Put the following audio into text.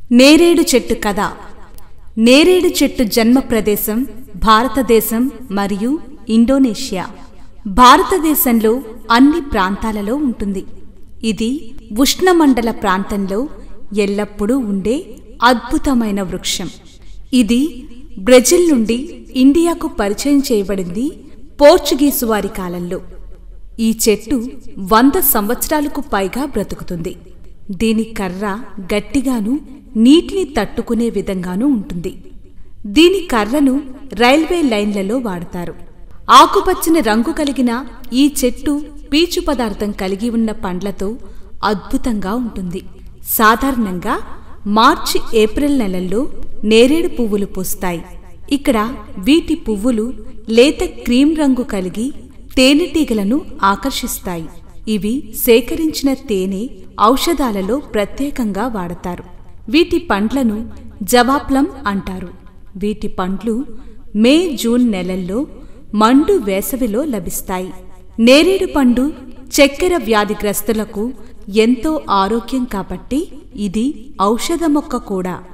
నేరేడు చెట్టు కథ నేరేడు చెట్టు జన్మ ప్రదేశం భారతదేశం మరియు ఇండోనేషియా భారతదేశంలో అన్ని ప్రాంతాలలో ఉంటుంది ఇది ఉష్ణమండల ప్రాంతంలో ఎల్లప్పుడూ ఉండే అద్భుతమైన వృక్షం ఇది బ్రెజిల్ నుండి ఇండియాకు పరిచయం చేయబడింది పోర్చుగీసు వారి కాలంలో ఈ చెట్టు వంద సంవత్సరాలకు పైగా బ్రతుకుతుంది దీని కర్ర గట్టిగాను నీటిని తట్టుకునే విధంగానూ ఉంటుంది దీని కర్రను రైల్వే లైన్లలో వాడతారు ఆకుపచ్చని రంగు కలిగిన ఈ చెట్టు పీచు పదార్థం కలిగి ఉన్న పండ్లతో అద్భుతంగా ఉంటుంది సాధారణంగా మార్చి ఏప్రిల్ నెలల్లో నేరేడు పువ్వులు పూస్తాయి ఇక్కడ వీటి పువ్వులు లేత క్రీం రంగు కలిగి తేనెటీగలను ఆకర్షిస్తాయి ఇవి సేకరించిన తేనె ఔషధాలలో ప్రత్యేకంగా వాడతారు వీటి పండ్లను జవాప్లం అంటారు వీటి పండ్లు మే జూన్ నెలల్లో మండు వేసవిలో లభిస్తాయి నేరేడు పండు చక్కెర వ్యాధిగ్రస్తులకు ఎంతో ఆరోగ్యం కాబట్టి ఇది ఔషధ మొక్క కూడా